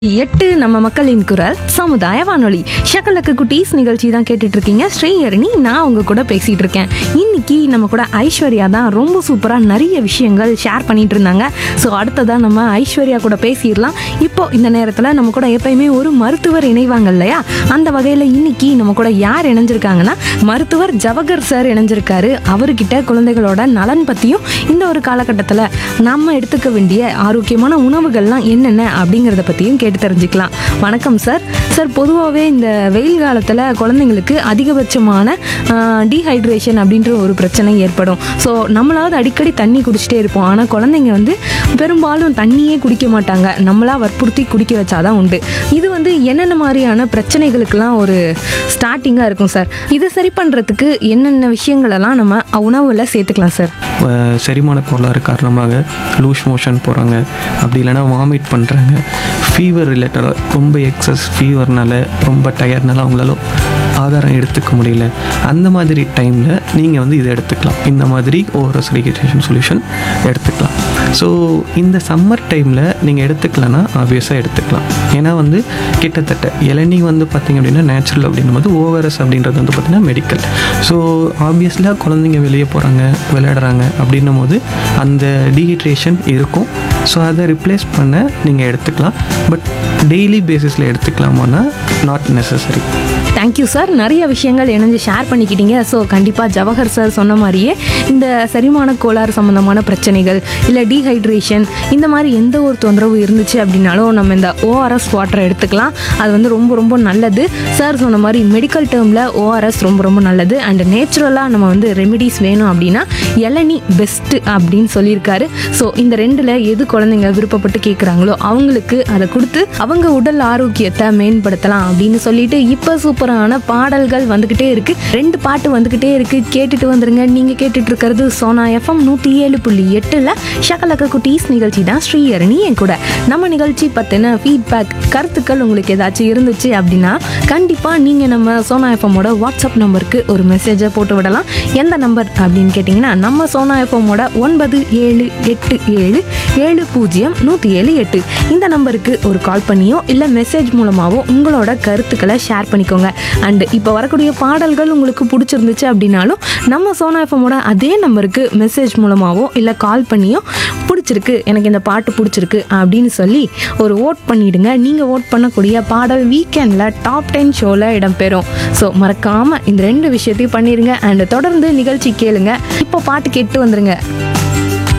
எட்டு நம்ம மக்களின் குரல் சமுதாய வானொலி ஷக்கலக்கு குட்டீஸ் நிகழ்ச்சி தான் கேட்டுட்டு இருக்கீங்க ஸ்ரீஹரணி நான் உங்க கூட பேசிட்டு இருக்கேன் இன்னைக்கு நம்ம கூட ஐஸ்வர்யா தான் ரொம்ப சூப்பரா நிறைய விஷயங்கள் ஷேர் பண்ணிட்டு இருந்தாங்க ஸோ அடுத்ததா நம்ம ஐஸ்வர்யா கூட பேசிடலாம் இப்போ இந்த நேரத்துல நம்ம கூட எப்பயுமே ஒரு மருத்துவர் இணைவாங்க இல்லையா அந்த வகையில இன்னைக்கு நம்ம கூட யார் இணைஞ்சிருக்காங்கன்னா மருத்துவர் ஜவஹர் சார் இணைஞ்சிருக்காரு அவர்கிட்ட குழந்தைகளோட நலன் பத்தியும் இந்த ஒரு காலகட்டத்தில் நம்ம எடுத்துக்க வேண்டிய ஆரோக்கியமான உணவுகள்லாம் என்னென்ன அப்படிங்கிறத பற்றியும் கேட்டு தெரிஞ்சுக்கலாம் வணக்கம் சார் சார் பொதுவாகவே இந்த வெயில் காலத்தில் குழந்தைங்களுக்கு அதிகபட்சமான டீஹைட்ரேஷன் அப்படின்ற ஒரு பிரச்சனை ஏற்படும் ஸோ நம்மளாவது அடிக்கடி தண்ணி குடிச்சிட்டே இருப்போம் ஆனால் குழந்தைங்க வந்து பெரும்பாலும் தண்ணியே குடிக்க மாட்டாங்க நம்மளா வற்புறுத்தி குடிக்க வச்சாதான் உண்டு இது வந்து என்னென்ன மாதிரியான பிரச்சனைகளுக்கெல்லாம் ஒரு ஸ்டார்டிங்காக இருக்கும் சார் இதை சரி பண்ணுறதுக்கு என்னென்ன விஷயங்களெல்லாம் நம்ம உணவில் சேர்த்துக்கலாம் சார் அஹ் செரிமான கோளாறு காரணமாக லூஸ் மோஷன் போகிறாங்க அப்படி இல்லைன்னா வாமிட் பண்ணுறாங்க ஃபீவர் ரிலேட்டடாக ரொம்ப எக்ஸஸ் ஃபீவர்னால ரொம்ப டயர்னால அவங்களால ஆதாரம் எடுத்துக்க முடியல அந்த மாதிரி டைமில் நீங்கள் வந்து இதை எடுத்துக்கலாம் இந்த மாதிரி ஓஆர்எஸ் ரீஹைட்ரேஷன் சொல்யூஷன் எடுத்துக்கலாம் ஸோ இந்த சம்மர் டைமில் நீங்கள் எடுத்துக்கலன்னா ஆப்வியஸாக எடுத்துக்கலாம் ஏன்னா வந்து கிட்டத்தட்ட இளநீ வந்து பார்த்திங்க அப்படின்னா நேச்சுரல் அப்படின்னும் போது ஓஆர்எஸ் அப்படின்றது வந்து பார்த்திங்கன்னா மெடிக்கல் ஸோ ஆப்வியஸ்லாக குழந்தைங்க வெளியே போகிறாங்க விளையாடுறாங்க அப்படின்னும் போது அந்த டீஹைட்ரேஷன் இருக்கும் ஸோ அதை ரிப்ளேஸ் பண்ண நீங்கள் எடுத்துக்கலாம் பட் டெய்லி பேசிஸில் எடுத்துக்கலாமான்னா நாட் நெசசரி தேங்க்யூ சார் நிறைய விஷயங்கள் இணைஞ்சு ஷேர் பண்ணிக்கிட்டீங்க ஸோ கண்டிப்பாக ஜவஹர் சார் சொன்ன மாதிரியே இந்த செரிமான கோளாறு சம்மந்தமான பிரச்சனைகள் இல்லை டீஹைட்ரேஷன் இந்த மாதிரி எந்த ஒரு தொந்தரவு இருந்துச்சு அப்படின்னாலும் நம்ம இந்த ஓஆர்எஸ் வாட்டரை எடுத்துக்கலாம் அது வந்து ரொம்ப ரொம்ப நல்லது சார் சொன்ன மாதிரி மெடிக்கல் டேர்மில் ஓஆர்எஸ் ரொம்ப ரொம்ப நல்லது அண்ட் நேச்சுரலாக நம்ம வந்து ரெமிடிஸ் வேணும் அப்படின்னா இளநி பெஸ்ட்டு அப்படின்னு சொல்லியிருக்காரு ஸோ இந்த ரெண்டில் எது குழந்தைங்க விருப்பப்பட்டு கேட்குறாங்களோ அவங்களுக்கு அதை கொடுத்து அவங்க உடல் ஆரோக்கியத்தை மேம்படுத்தலாம் அப்படின்னு சொல்லிட்டு இப்போ சூப்பரான பாடல்கள் வந்துக்கிட்டே இருக்கு ரெண்டு பாட்டு வந்துக்கிட்டே இருக்கு கேட்டுட்டு வந்துருங்க நீங்கள் கேட்டுட்டு இருக்கிறது சோனா எஃப்எம் நூற்றி ஏழு புள்ளி எட்டில் ஷகலக்க குட்டீஸ் நிகழ்ச்சி தான் ஸ்ரீஹரணி என் கூட நம்ம நிகழ்ச்சி பற்றின ஃபீட்பேக் கருத்துக்கள் உங்களுக்கு ஏதாச்சும் இருந்துச்சு அப்படின்னா கண்டிப்பாக நீங்கள் நம்ம சோனா எஃப்எம்மோட வாட்ஸ்அப் நம்பருக்கு ஒரு மெசேஜை போட்டு விடலாம் எந்த நம்பர் அப்படின்னு கேட்டிங்கன்னா நம்ம சோனா எஃப்எம்மோட ஒன்பது ஏழு எட்டு ஏழு ஏழு பூஜ்ஜியம் நூற்றி ஏழு எட்டு இந்த நம்பருக்கு ஒரு கால் பண்ணியோ இல்லை மெசேஜ் மூலமாகவோ உங்களோட கருத்துக்களை ஷேர் பண்ணிக்கோங்க அண்ட் இப்போ வரக்கூடிய பாடல்கள் உங்களுக்கு பிடிச்சிருந்துச்சு அப்படின்னாலும் நம்ம சோனா எஃப்எம்மோட அதே நம்பருக்கு மெசேஜ் மூலமாகவோ இல்லை கால் பண்ணியோ பிடிச்சிருக்கு எனக்கு இந்த பாட்டு பிடிச்சிருக்கு அப்படின்னு சொல்லி ஒரு ஓட் பண்ணிடுங்க நீங்கள் ஓட் பண்ணக்கூடிய பாடல் வீக்கெண்டில் டாப் டென் ஷோவில் இடம்பெறும் ஸோ மறக்காமல் இந்த ரெண்டு விஷயத்தையும் பண்ணிடுங்க அண்ட் தொடர்ந்து நிகழ்ச்சி கேளுங்க இப்போ பாட்டு கேட்டு வந்துருங்க